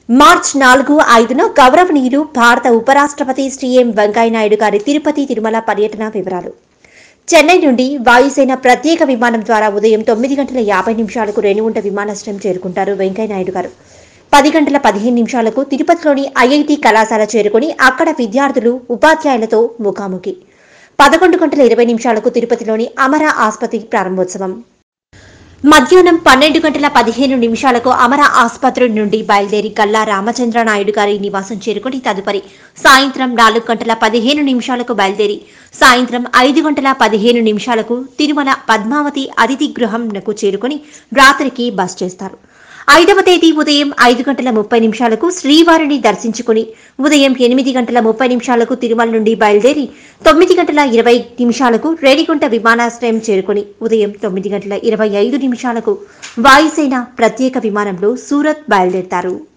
March నాలుగు ఐదున గౌరవనీయులు భారత ఉపరాష్ట్రపతి శ్రీ ఎం వెంకయ్యనాయుడు గారి తిరుపతి తిరుమల పర్యటన వివరాలు చెన్నై నుండి వాయుసేన ప్రత్యేక విమానం ద్వారా ఉదయం తొమ్మిది గంటల యాభై నిమిషాలకు రేణిగుంట విమానాశ్రయం చేరుకుంటారు వెంకయ్యనాయుడు గారు పది గంటల పదిహేను నిమిషాలకు తిరుపతిలోని ఐఐటి కళాశాల చేరుకుని అక్కడ విద్యార్థులు ఉపాధ్యాయులతో ముఖాముఖి పదకొండు గంటల ఇరవై నిమిషాలకు తిరుపతిలోని అమర ఆసుపత్రి ప్రారంభోత్సవం మధ్యాహ్నం పన్నెండు గంటల పదిహేను నిమిషాలకు అమర ఆసుపత్రి నుండి బయలుదేరి గల్లా రామచంద్ర నాయుడు గారి నివాసం చేరుకుని తదుపరి సాయంత్రం నాలుగు గంటల పదిహేను నిమిషాలకు బయలుదేరి సాయంత్రం ఐదు గంటల పదిహేను నిమిషాలకు తిరుమల పద్మావతి అతిథి గృహంకు చేరుకుని రాత్రికి బస్ చేస్తారు ఐదవ తేదీ ఉదయం ఐదు గంటల ముప్పై నిమిషాలకు శ్రీవారిని దర్శించుకుని ఉదయం ఎనిమిది గంటల ముప్పై నిమిషాలకు తిరుమల నుండి బయలుదేరి తొమ్మిది గంటల ఇరవై నిమిషాలకు రేణిగుంట విమానాశ్రయం చేరుకుని ఉదయం తొమ్మిది గంటల ఇరవై ఐదు నిమిషాలకు వాయుసేన ప్రత్యేక విమానంలో సూరత్ బయలుదేరతారు